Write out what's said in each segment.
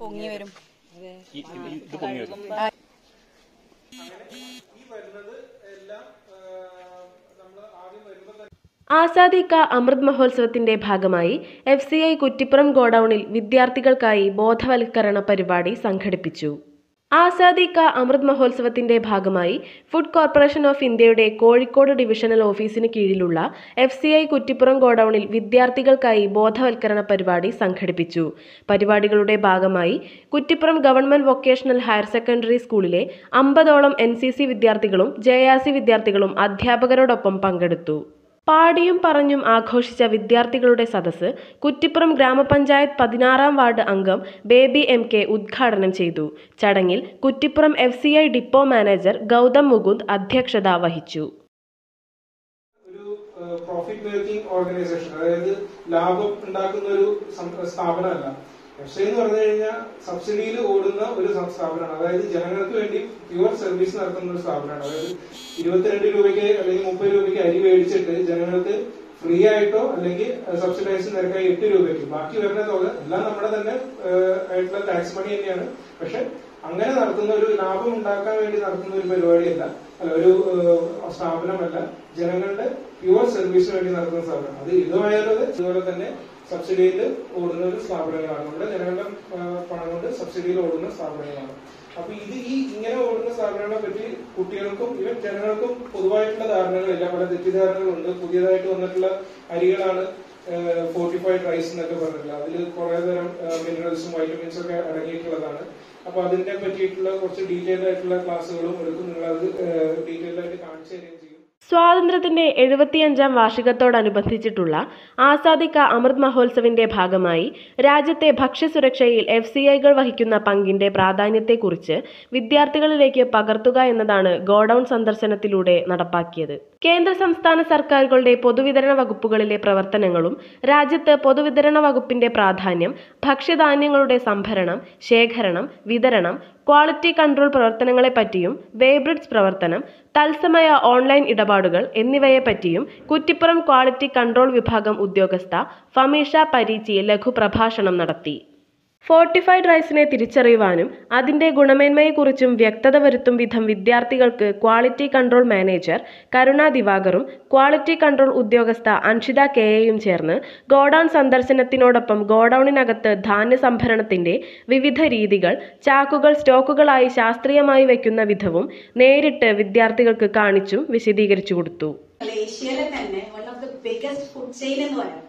പൊങ്ങി വരും ഈ- ഈ- ഇത് പൊങ്ങി വരും ആസാദി കാ അമൃത് മഹോത്സവത്തിന്റെ ഭാഗമായി എഫ് സി ഐ കുറ്റിപ്പുറം ഗോഡൌണിൽ വിദ്യാർത്ഥികൾക്കായി ബോധവൽക്കരണ പരിപാടി സംഘടിപ്പിച്ചു ആസാദി കാ അമൃത് മഹോത്സവത്തിന്റെ ഭാഗമായി ഫുഡ് കോർപ്പറേഷൻ ഓഫ് ഇന്ത്യയുടെ കോഴിക്കോട് ഡിവിഷണൽ ഓഫീസിന് കീഴിലുള്ള എഫ് സി ഐ കുറ്റിപ്പുറം ഗോഡൌണിൽ വിദ്യാർത്ഥികൾക്കായി ബോധവൽക്കരണ പരിപാടി സംഘടിപ്പിച്ചു പരിപാടികളുടെ ഭാഗമായി Kuttippuram government vocational higher secondary സ്കൂളിലെ അമ്പതോളം എൻ സി സി വിദ്യാർത്ഥികളും ജെ ആർ സി വിദ്യാർത്ഥികളും അധ്യാപകരോടൊപ്പം പങ്കെടുത്തു പാടിയും പറഞ്ഞും ആഘോഷിച്ച വിദ്യാർത്ഥികളുടെ സദസ്സ് കുറ്റിപ്പുറം ഗ്രാമപഞ്ചായത്ത് പതിനാറാം വാർഡ് അംഗം ബേബി എം കെ ഉദ്ഘാടനം ചെയ്തു ചടങ്ങിൽ Kuttippuram F C I depot manager Gautam Mukund അധ്യക്ഷത വഹിച്ചു ഒരു പ്രോഫിറ്റ് മേക്കിംഗ് ഓർഗനൈസേഷൻ അതായത് ലാഭം ഉണ്ടാക്കുന്ന ഒരു സം- സ്ഥാപനമല്ല എഫ് എന്ന് പറഞ്ഞു കഴിഞ്ഞാൽ സബ്സിഡിയിൽ ഓടുന്ന ഒരു സം- സ്ഥാപനമാണ് അതായത് ജനങ്ങൾക്ക് വേണ്ടി പ്യുവർ സർവീസ് നടത്തുന്ന ഒരു സ്ഥാപനമാണ് അതായത് ഇരുപത്തിരണ്ട് രൂപയ്ക്ക് അല്ലെങ്കിൽ മുപ്പത് രൂപയ്ക്ക് അരി മേടിച്ചിട്ട് ജനങ്ങൾക്ക് ഫ്രീ ആയിട്ടോ അല്ലെങ്കിൽ സബ്സിഡൈസ് നിരക്കായി എട്ട് രൂപയ്ക്ക് ബാക്കി വരുന്ന തുക എല്ലാം നമ്മുടെ തന്നെ ഏഹ്, ആയിട്ടുള്ള ടാക്സ് മണി തന്നെയാണ് പക്ഷെ അങ്ങനെ നടത്തുന്ന ഒരു ലാഭം ഉണ്ടാക്കാൻ വേണ്ടി നടത്തുന്ന ഒരു പരിപാടിയല്ല അല്ല ഒരു ഏഹ്, സ്ഥാപനമല്ല ജനങ്ങളുടെ പ്യുവർ സർവീസിന് വേണ്ടി നടത്തുന്ന സ്ഥാപനം അത് ഇതുമായാലും അതെ, ഇതുപോലെ തന്നെ സബ്സിഡിയിൽ ഓടുന്ന ഒരു സ്ഥാപനങ്ങളാണ് നമ്മുടെ ജനങ്ങളുടെ ഏഹ്, പണം കൊണ്ട് സബ്സിഡിയിൽ ഓടുന്ന സ്ഥാപനങ്ങളാണ് അപ്പൊ ഇത് ഈ ഇങ്ങനെ ഓടുന്ന സ്ഥാപനങ്ങളെ പറ്റി കുട്ടികൾക്കും ഇവൻ ജനങ്ങൾക്കും പൊതുവായിട്ടുള്ള ധാരണകളില്ല പല തെറ്റിദ്ധാരണകളുണ്ട് പുതിയതായിട്ട് വന്നിട്ടുള്ള അരികളാണ് ഫോർട്ടിഫൈഡ് റൈസ് എന്നൊക്കെ പറഞ്ഞിട്ടുള്ളത് അതിൽ കുറെ തരം മിനറൽസും വൈറ്റമിൻസും ഒക്കെ അടങ്ങിയിട്ടുള്ളതാണ് അപ്പൊ അതിനെ പറ്റിയിട്ടുള്ള കുറച്ച് ഡീറ്റെയിൽഡ് ആയിട്ടുള്ള ക്ലാസ്സുകളും എടുക്കും നിങ്ങൾ അത് ഡീറ്റെയിൽഡ് ആയിട്ട് കാണിച്ചു തരികയും ചെയ്യും സ്വാതന്ത്ര്യത്തിന്റെ എഴുപത്തിയഞ്ചാം വാർഷികത്തോടനുബന്ധിച്ചിട്ടുള്ള ആസാദി കാ അമൃത് മഹോത്സവിന്റെ ഭാഗമായി രാജ്യത്തെ ഭക്ഷ്യസുരക്ഷയിൽ എഫ് സി ഐകൾ വഹിക്കുന്ന പങ്കിന്റെ പ്രാധാന്യത്തെക്കുറിച്ച് വിദ്യാർത്ഥികളിലേക്ക് പകർത്തുക എന്നതാണ് ഗോഡൌൺ സന്ദർശനത്തിലൂടെ നടപ്പാക്കിയത് കേന്ദ്ര സംസ്ഥാന സർക്കാരുകളുടെ പൊതുവിതരണ വകുപ്പുകളിലെ പ്രവർത്തനങ്ങളും രാജ്യത്ത് പൊതുവിതരണ വകുപ്പിന്റെ പ്രാധാന്യം ഭക്ഷ്യധാന്യങ്ങളുടെ സംഭരണം ശേഖരണം വിതരണം ക്വാളിറ്റി കൺട്രോൾ പ്രവർത്തനങ്ങളെപ്പറ്റിയും വേബ്രിഡ്സ് പ്രവർത്തനം തത്സമയ ഓൺലൈൻ ഇടപാടുകൾ എന്നിവയെപ്പറ്റിയും കുറ്റിപ്പുറം ക്വാളിറ്റി കൺട്രോൾ വിഭാഗം ഉദ്യോഗസ്ഥ ഫമീഷ പരീച്ചി ലഘുപ്രഭാഷണം നടത്തി ഫോർട്ടിഫൈഡ് റൈസിനെ തിരിച്ചറിയുവാനും അതിന്റെ ഗുണമേന്മയെക്കുറിച്ചും വ്യക്തത വരുത്തും വിധം വിദ്യാർത്ഥികൾക്ക് ക്വാളിറ്റി കൺട്രോൾ മാനേജർ കരുണ ദിവാകറും ക്വാളിറ്റി കൺട്രോൾ ഉദ്യോഗസ്ഥ അൻഷിത കെ എയും ചേർന്ന് ഗോഡൌൺ സന്ദർശനത്തിനോടൊപ്പം ഗോഡൌണിനകത്ത് ധാന്യ സംഭരണത്തിന്റെ വിവിധ രീതികൾ ചാക്കുകൾ സ്റ്റോക്കുകളായി ശാസ്ത്രീയമായി വയ്ക്കുന്ന വിധവും നേരിട്ട് വിദ്യാർത്ഥികൾക്ക് കാണിച്ചും വിശദീകരിച്ചു കൊടുത്തു ഏഷ്യയിലെ തന്നെ one of the biggest food chain എന്ന് പറയാം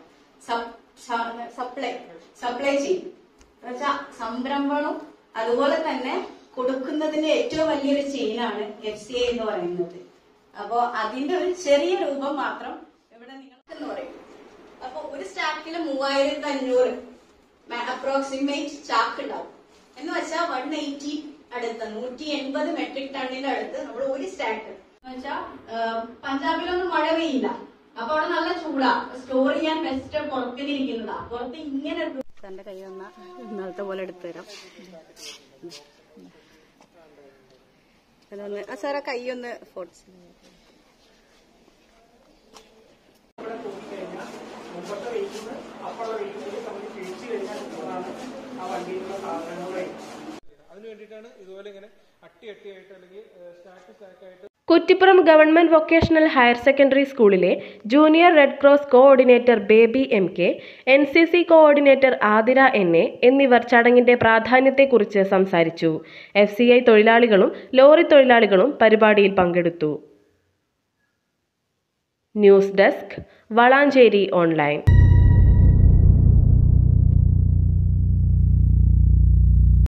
സപ്ലൈ സപ്ലൈ ചെയിൻ എന്നുവെച്ചാൽ സംരംഭവും അതുപോലെ തന്നെ കൊടുക്കുന്നതിന്റെ ഏറ്റവും വലിയൊരു ചെയിനാണ് എഫ് സി ഐ എന്ന് പറയുന്നത് അപ്പോ അതിന്റെ ഒരു ചെറിയ രൂപം മാത്രം ഇവിടെ നിങ്ങൾക്ക് എന്ന് പറയും അപ്പൊ ഒരു സ്റ്റാക്കിൽ മൂവായിരത്തി അഞ്ഞൂറ് അപ്രോക്സിമേറ്റ് ചാക്ക് ഉണ്ടാവും എന്ന് വെച്ചാൽ വൺ എയ്റ്റി അടുത്ത് നൂറ്റി എൺപത് മെട്രിക് ടണ്ണിന്റെ അടുത്ത് നമ്മൾ ഒരു സ്റ്റാക്ക് എന്ന് വെച്ചാൽ പഞ്ചാബിലൊന്നും മഴ പെയ്യില്ല അപ്പൊ അവിടെ നല്ല ചൂടാ സ്റ്റോർ ചെയ്യാൻ ബെസ്റ്റ് പുറത്തിലിരിക്കുന്നതാ പുറത്ത് ഇങ്ങനെ ഒരു തന്റെ കൈ വന്ന ഇന്നലത്തെ പോലെ എടുത്തു തരാം അതൊന്ന് ആ സാറാ കൈ ഒന്ന് ഫോട്ടോ ഇവിടെ തൂക്കിക്കഴിഞ്ഞാൽ മുമ്പത്തെ വെയിറ്റിൽ നിന്ന് അപ്പുറത്തെ വെയിറ്റിലേക്ക് നമ്മൾ തിരിച്ചു കഴിഞ്ഞാൽ കിട്ടുന്നതാണ് ആ വണ്ടിയിലുള്ള സാധനങ്ങളെ അതിന് വേണ്ടിയിട്ടാണ് ഇതുപോലെ ഇങ്ങനെ അട്ടി അട്ടിയായിട്ട് അല്ലെങ്കിൽ സ്റ്റാക്ക് സ്റ്റാക്കായിട്ട് Kuttippuram government vocational higher secondary സ്കൂളിലെ junior red cross coordinator Baby M K N C C coordinator Athira N A എന്നിവർ ചടങ്ങിന്റെ പ്രാധാന്യത്തെക്കുറിച്ച് സംസാരിച്ചു എഫ് സി ഐ തൊഴിലാളികളും ലോറി തൊഴിലാളികളും പരിപാടിയിൽ പങ്കെടുത്തു ന്യൂസ് ഡെസ്ക് വളാഞ്ചേരി ഓൺലൈൻ